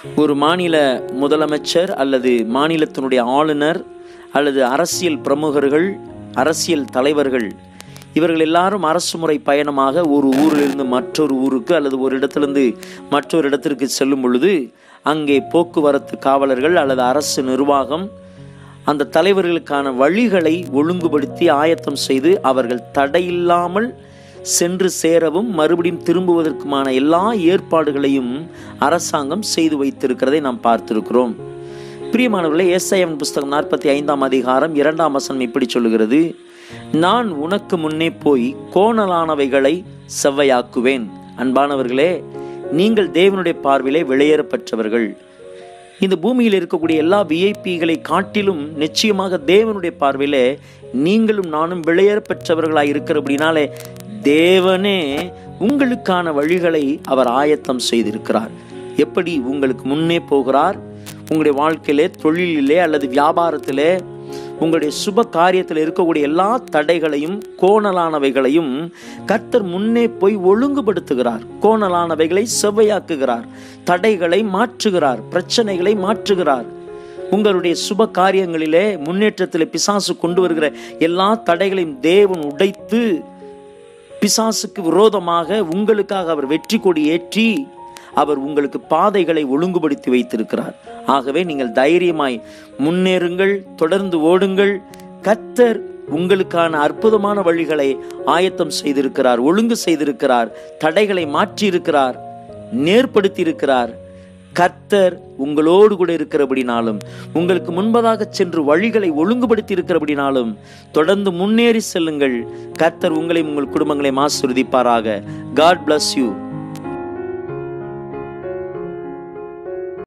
ஒரு மாநில முதலமைச்சர் அல்லது மாநிலத்தினுடைய ஆளுநர் அல்லது அரசியல் பிரமுகர்கள் அரசியல் தலைவர்கள் இவர்கள் எல்லாரும் அரசு முறை பயணமாக ஒரு ஊரிலிருந்து மற்றொரு ஊருக்கு அல்லது ஒரு இடத்திலிருந்து மற்றொரு இடத்திற்கு செல்லும் பொழுது அங்கே போக்குவரத்து காவலர்கள் அல்லது அரசு நிர்வாகம் அந்த தலைவர்களுக்கான வழிகளை ஒழுங்குபடுத்தி ஆயத்தம் செய்து அவர்கள் தடையில்லாமல் சென்று சேரவும் மறுபடியும் திரும்புவதற்குமான எல்லா ஏற்பாடுகளையும் அரசாங்கம் செய்து வைத்திருக்கிறதை நாம் பார்த்திருக்கிறோம் பிரியமானவர்களே ஏசாயவன் புஸ்தகம் நாற்பத்தி ஐந்தாம் அதிகாரம் இரண்டாம் வசனம் இப்படி சொல்லுகிறது நான் உனக்கு முன்னே போய் கோணலானவைகளை செவ்வையாக்குவேன் அன்பானவர்களே நீங்கள் தேவனுடைய பார்வையிலே வெளியேற பெற்றவர்கள் இந்த பூமியில் இருக்கக்கூடிய எல்லா விஐபிகளை காட்டிலும் நிச்சயமாக தேவனுடைய பார்வையிலே நீங்களும் நானும் வெளியேற பெற்றவர்களாய் இருக்கிறபடினாலே தேவனே உங்களுக்கான வழிகளை அவர் ஆயத்தம் செய்திருக்கிறார் எப்படி உங்களுக்கு முன்னே போகிறார் உங்களுடைய வாழ்க்கையிலே தொழிலிலே அல்லது வியாபாரத்திலே உங்களுடைய சுப காரியத்தில் இருக்கக்கூடிய எல்லா தடைகளையும் கோணலானவைகளையும் கர்த்தர் முன்னே போய் ஒழுங்குபடுத்துகிறார் கோணலானவைகளை செவ்வையாக்குகிறார் தடைகளை மாற்றுகிறார் பிரச்சனைகளை மாற்றுகிறார் உங்களுடைய சுப காரியங்களிலே முன்னேற்றத்தில் பிசாசு கொண்டு வருகிற எல்லா தடைகளையும் தேவன் உடைத்து பிசாசுக்கு விரோதமாக உங்களுக்காக அவர் வெற்றி கொடி ஏற்றி அவர் உங்களுக்கு பாதைகளை ஒழுங்குபடுத்தி வைத்திருக்கிறார் ஆகவே நீங்கள் தைரியமாய் முன்னேறுங்கள் தொடர்ந்து ஓடுங்கள் கத்தர் உங்களுக்கான அற்புதமான வழிகளை ஆயத்தம் செய்திருக்கிறார் ஒழுங்கு செய்திருக்கிறார் தடைகளை மாற்றி இருக்கிறார் நேர்படுத்தி இருக்கிறார் கர்த்தர் உங்களோடு கூட இருக்கிறபடினாலும் உங்களுக்கு முன்பதாக சென்று வழிகளை ஒழுங்குபடுத்தி இருக்கிறபடினாலும் தொடர்ந்து முன்னேறி செல்லுங்கள் கர்த்தர் உங்களையும் உங்கள் குடும்பங்களையும் ஆசிர்வதிப்பாராக காட் bless யூ